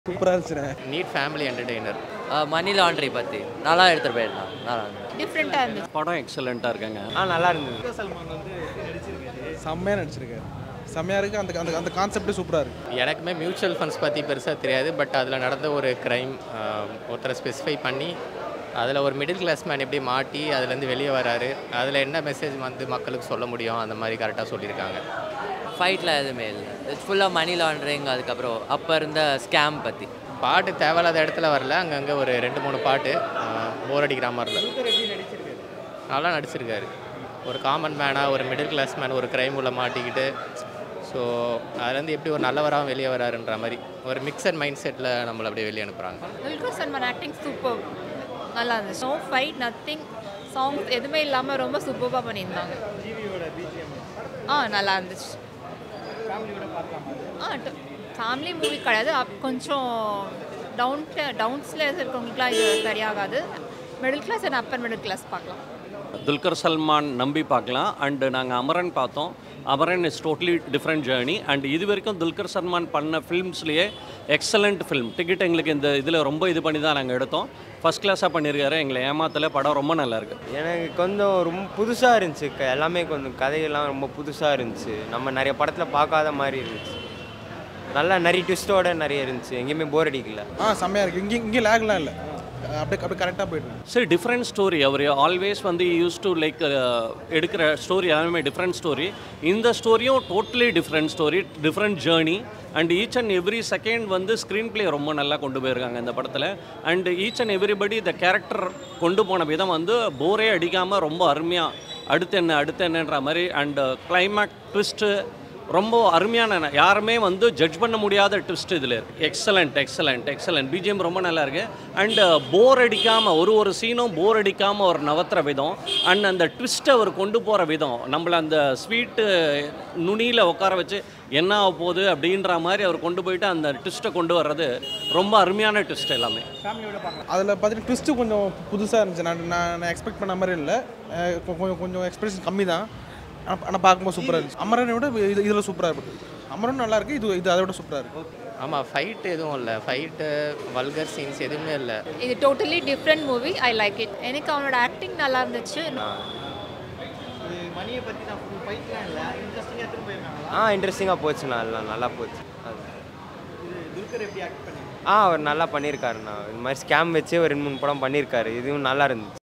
சூப்பராக இருந்துச்சுண்ணே neat family entertainer money laundry பற்றி நல்லா எடுத்துகிட்டு போயிருந்தான் நல்லா இருந்துச்சு டிஃப்ரெண்ட்டாக இருந்துச்சு படம் எக்ஸலண்ட்டாக இருக்குங்க ஆ நல்லா இருந்தது செம்மையாக நடிச்சிருக்காரு செம்மையாக இருக்குது அந்த அந்த அந்த கான்செப்டே சூப்பராக இருக்குது எனக்குமே மியூச்சுவல் ஃபண்ட்ஸ் பற்றி பெருசாக தெரியாது பட் அதில் நடந்த ஒரு க்ரைம் ஒருத்தரை ஸ்பெசிஃபை பண்ணி அதில் ஒரு மிடில் கிளாஸ் மேன் எப்படி மாட்டி அதுலேருந்து வெளியே வராரு அதில் என்ன மெசேஜ் வந்து மக்களுக்கு சொல்ல முடியும் அந்த மாதிரி கரெக்டாக சொல்லியிருக்காங்க ஃபைட்டில் எதுவுமே இல்லை இட்ஸ் ஃபுல்லாக மணி லாண்ட்ரிங் அதுக்கப்புறம் அப்போ இருந்த ஸ்கேம் பற்றி பாட்டு தேவையில்லாத இடத்துல வரல அங்கங்கே ஒரு ரெண்டு மூணு பாட்டு போர் அடிக்கிற மாதிரில நல்லா நடிச்சிருக்காரு ஒரு காமன் மேனாக ஒரு மிடில் கிளாஸ் மேன் ஒரு க்ரைம் உள்ள மாட்டிக்கிட்டு ஸோ அதுலேருந்து எப்படி ஒரு நல்லவராக வெளியே வராருன்ற மாதிரி ஒரு மிக்சட் மைண்ட் செட்டில் நம்மளை அப்படியே வெளியே அனுப்புகிறாங்க துல்கர் சல்மான் ஆக்டிங் சூப்பர் நல்லா இருந்துச்சு நோ ஃபைட் நத்திங் சாங்ஸ் எதுவுமே இல்லாமல் ரொம்ப சூப்பராக பண்ணியிருந்தாங்க ஆ நல்லா இருந்துச்சு ஆ ஃபேமிலி மூவி கிடையாது அப் கொஞ்சம் டவுன் டவுன்ஸில் இருக்கிறவங்களுக்குலாம் இது சரியாகாது middle class and upper middle class பார்க்கலாம் துல்கர் சல்மான் நம்பி பார்க்கலாம் அண்டு நாங்கள் அமரன் பார்த்தோம் Amaran is totally different journey and இது வரைக்கும் துல்கர் சல்மான் பண்ண ஃபிலிம்ஸ்லேயே எக்ஸலண்ட் ஃபிலிம் டிக்கெட் எங்களுக்கு இந்த இதில் ரொம்ப இது பண்ணி தான் நாங்கள் எடுத்தோம் ஃபஸ்ட் கிளாஸாக பண்ணியிருக்காரு எங்களை ஏமாத்தல படம் ரொம்ப நல்லா இருக்கு எனக்கு கொஞ்சம் ரொம்ப புதுசாக இருந்துச்சு க- எல்லாமே கொஞ்சம் கதையெல்லாம் ரொம்ப புதுசாக இருந்துச்சு நம்ம நிறைய படத்தில் பார்க்காத மாதிரி இருந்துச்சு நல்லா நிறைய ட்விஸ்ட்டோட நிறைய இருந்துச்சு எங்கேயுமே போர் அடிக்கல ஆ செம்மையாக இருக்குது இங்கே இங்கே லேக்லாம் இல்லை அப்படியே அப்படியே கரெக்டாக போயிட்டு சரி டிஃப்ரெண்ட் ஸ்டோரி அவர் ஆல்வேஸ் வந்து யூஸ் டு லைக் எடுக்கிற ஸ்டோரி எல்லாமே டிஃப்ரெண்ட் ஸ்டோரி இந்த ஸ்டோரியும் totally different story different journey and each and every second வந்து ஸ்க்ரீன் ப்ளே ரொம்ப நல்லா கொண்டு போயிருக்காங்க இந்த படத்தில் அண்ட் ஈச் அண்ட் எவ்ரிபடி இந்த கேரக்டர் கொண்டு போன விதம் வந்து போரே அடிக்காமல் ரொம்ப அருமையாக அடுத்து என்ன அடுத்து என்னன்ற மாதிரி அண்ட் கிளைமேக் ட்விஸ்ட்டு ரொம்ப அருமையான ந- யாருமே வந்து ஜட்ஜ் பண்ண முடியாத ட்விஸ்ட் இதில் இருக்குது எக்ஸலண்ட் எக்ஸலண்ட் எக்ஸலண்ட் பிஜிஎம் ரொம்ப நல்லா இருக்கு அண்ட் போர் அடிக்காமல் ஒரு ஒரு சீனும் போர் அடிக்காமல் ஒரு நவத்துற விதம் அண்ட் அந்த ட்விஸ்ட்டை அவர் கொண்டு போகிற விதம் நம்மளை அந்த ஸ்வீட்டு நுனியில் உட்கார வச்சு என்ன ஆக போகுது அப்படின்ற மாதிரி அவர் கொண்டு போயிட்டு அந்த ட்விஸ்ட்டை கொண்டு வர்றது ரொம்ப அருமையான ட்விஸ்ட் எல்லாமே அதில் பார்த்தீங்கன்னா ட்விஸ்ட்டு கொஞ்சம் புதுசாக இருந்துச்சு நான் நான் நான் எக்ஸ்பெக்ட் பண்ண மாதிரி இல்லை அஹ் கொ- கொஞ்சம் கொஞ்சம் எக்ஸ்பிரஷன் கம்மி தான் ஆனால் பார்க்கும்போது சூப்பராக இருந்துச்சு அமரனை விட இது இதில் சூப்பராக இருக்குது அமரன் நல்லா இருக்குது இது இது அதை விட சூப்பராக இருக்குது ஆமாம் ஃபைட் எதுவும் இல்லை ஃபைட்டு வல்கர் சீன்ஸ் எதுவுமே இல்லை இது totally different movie I like it எனக்கு அவனோட ஆக்டிங் நல்லா இருந்துச்சு ஆ இன்ட்ரெஸ்டிங்காக போச்சு நல்லா நல்லா போச்சு அது ஆ அவர் நல்லா பண்ணியிருக்காருண்ணா இந்த மாதிரி ஸ்கேம் வச்சு ஒரு ரெண்டு மூணு படம் பண்ணியிருக்காரு இதுவும் நல்லா இருந்துச்சு